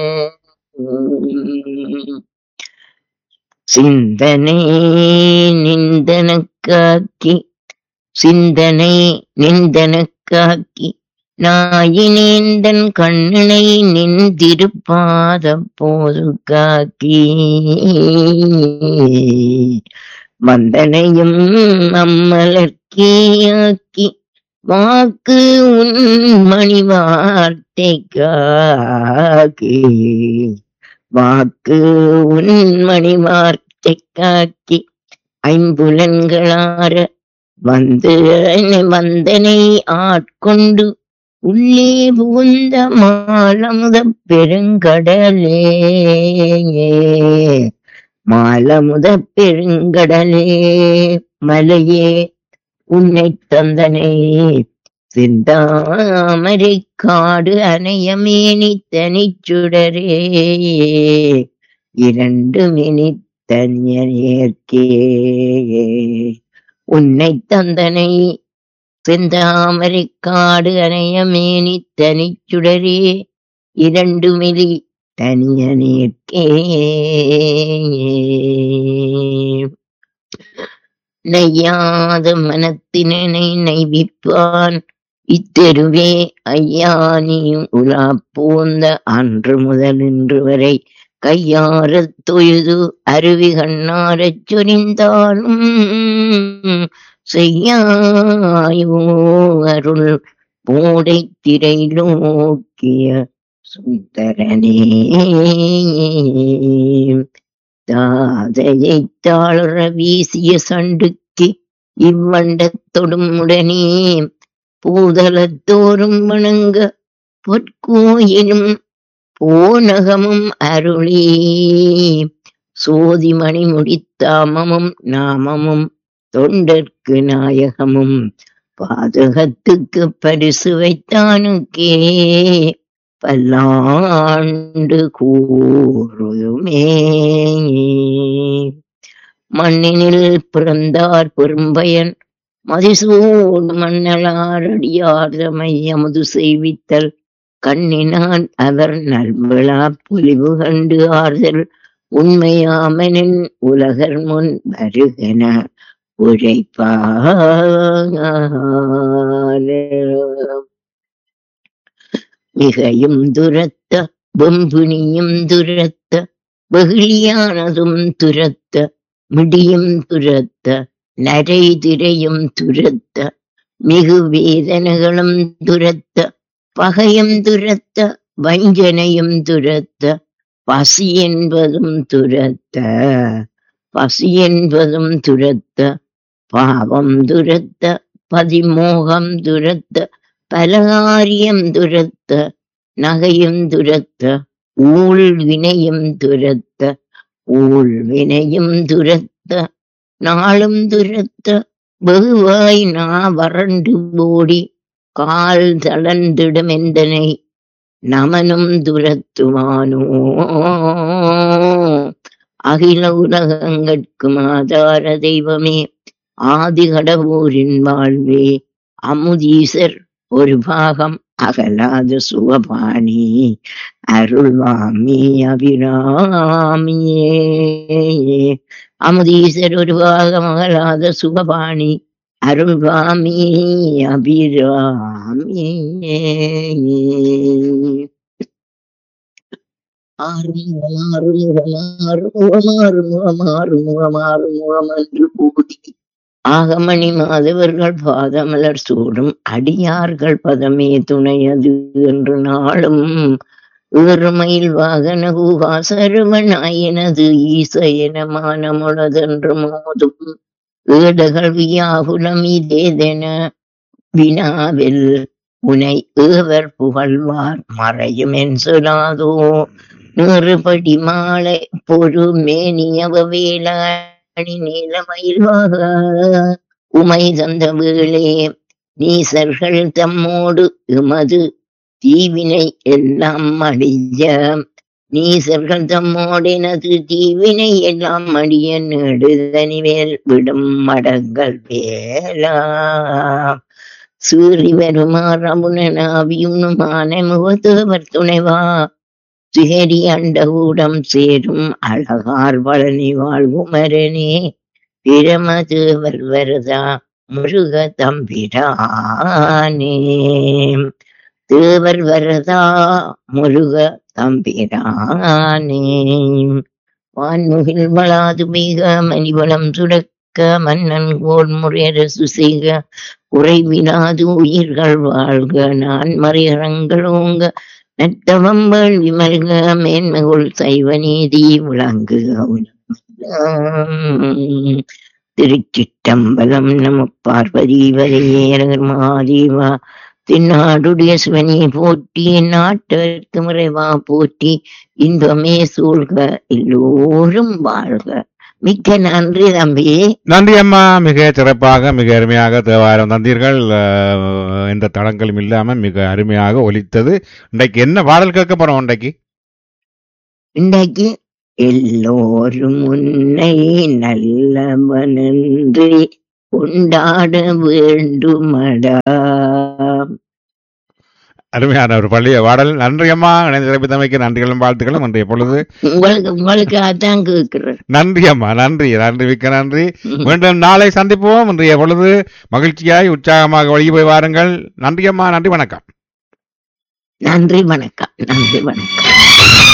சிந்தனை நிந்தனக்காக்கி சிந்தனை நிந்தனக்காக்கி நாயினேந்தன் கண்ணனை நின்றிருப்பாத போது காக்கி வந்தனையும் அம்மலர்க்கேயாக்கி வாக்கு உன் மணி வார்த்தை காக்கி வாக்கு உன் மணி வார்த்தை காக்கி ஐம்புலன்களார வந்து வந்தனை ஆட்கொண்டு உள்ளே புகுந்த மாலமுத பெருங்கடலே மாலமுத பெருங்கடலே மலையே உன்னை தந்தனை சிந்தாமரை காடு அணையமேனி தனிச்சுடரே இரண்டு மினி தனியனேற்கே உன்னை தந்தனை செந்தாமரை காடு அணையமேனி தனிச்சுடரே இரண்டு மிலி தனியனேற்கே நையாத மனத்தினை நைவிப்பான் இத்தெருவே ஐயா நீயும் உலா பூந்த அன்று முதல் இன்று வரை கையாரத் தொழுது அருவி கண்ணாரச் சொரிந்தாலும் செய்யாயோ அருள் போடை திரை நோக்கிய சுந்தரனே தாதையை தாளர வீசிய சண்டுக்கு இவ்வண்டத்தொடும் உடனே பூதலத்தோறும் வணங்க பொற்கோயிலும் போனகமும் அருளே சோதிமணி முடித்தாமமும் நாமமும் தொண்டர்க்கு நாயகமும் பாதகத்துக்கு பரிசு வைத்தானுக்கே பல்லாண்டு கூறுமே மண்ணினில் பிறந்தார் பெரும்பயன் மதிசூடு மன்னலார் அடியார் தமை அமுது செய்வித்தல் கண்ணினான் அவர் நல்விழா பொலிவு கண்டு ஆறுதல் உண்மையாமனின் உலகர் முன் வருகன உழைப்பார் மிகையும் துரத்த வெம்புனியும் துரத்த வெகுளியானதும் துரத்த மிடியும் துரத்த நரை திரையும் துரத்த மிகு வேதனைகளும் துரத்த பகையும் துரத்த வஞ்சனையும் துரத்த பசி என்பதும் துரத்த பசி என்பதும் துரத்த பாவம் துரத்த பதிமோகம் துரத்த பலகாரியம் துரத்த நகையும் துரத்த ஊழ் வினையும் துரத்த ஊழ் வினையும் துரத்த நாளும் துரத்த வெகுவாய் நா வறண்டு ஓடி கால் தளர்ந்திடும் எந்தனை நமனும் துரத்துவானோ அகில உலகங்கட்கும் ஆதார தெய்வமே ஆதி கடவுரின் வாழ்வே அமுதீசர் ஒரு பாகம் அகலாத சுவபாணி அருள்வாமி அபிராமியே அமுதீசர் ஒரு பாகம் அகலாத சுகபாணி அருள்வாமி அபிராமியே என்று கூடி ஆகமணி மாதவர்கள் பாதமலர் சூடும் அடியார்கள் பதமே துணையது என்று நாளும் ஏறுமையில் வாகன கூவாசருவனாயினது ஈசையன மானமுளதென்று மோதும் ஏடுகள் வியாகுலம் இதேதென வினாவில் உனை ஏவர் புகழ்வார் மறையும் என் சொல்லாதோ நூறுபடி மாலை பொறு மேனியவ வேளாணி நீலமயில்வாக உமை தந்த வேளே நீசர்கள் தம்மோடு எமது தீவினை எல்லாம் அடிய நீசர்கள் தம்மோடெனது தீவினை எல்லாம் அடிய நெடுதனிவேல் விடும் மடங்கள் வேலா சூரி வருமாறமுனாவியும் மானை முகத்தவர் துணைவா சுகரி அண்டகூடம் சேரும் அழகார் பழனி வாழ்குமரனே பிரமதேவர் வரதா முருக தம்பிரானே தேவர் வரதா முருக தம்பிரானே வான்முகில் வளாது மிக மணிவளம் சுரக்க மன்னன் கோல் முறையரசு செய்க குறைவிலாது உயிர்கள் வாழ்க நான் மறையறங்களோங்க நத்தவம் வேள்வி மல்க மேன்மகுள் சைவ நீதி விளங்குக உலகம். திருச்சிட்டம்பலம் நம பார்வதி வரையேரகர் மகாதேவா தென்னாடுடைய சிவனே போற்றி நாட்டவர்க்கு முறைவா போற்றி இன்பமே சூழ்க எல்லோரும் வாழ்க மிக்க நன்றி தம்பி நன்றி அம்மா மிக சிறப்பாக மிக அருமையாக தேவாரம் தந்தீர்கள் அஹ், எந்த தடங்களும் இல்லாம மிக அருமையாக ஒலித்தது இன்றைக்கு என்ன பாடல் கேட்க போறோம் இன்றைக்கு இன்றைக்கு எல்லோரும் உன்னை நல்லவனென்று கொண்டாட வேண்டுமடா அருமையான ஒரு பள்ளிய பாடல் நன்றி அம்மா இணைந்து சிறப்பித்தமைக்கு நன்றிகளும் வாழ்த்துக்களும் இன்றைய பொழுது உங்களுக்கு உங்களுக்கு அதான் கேட்கிறேன் நன்றி அம்மா நன்றி நன்றி மிக்க நன்றி மீண்டும் நாளை சந்திப்போம் இன்றைய பொழுது மகிழ்ச்சியாய் உற்சாகமாக வெளியே போய் வாருங்கள் நன்றி அம்மா நன்றி வணக்கம் நன்றி வணக்கம் நன்றி வணக்கம்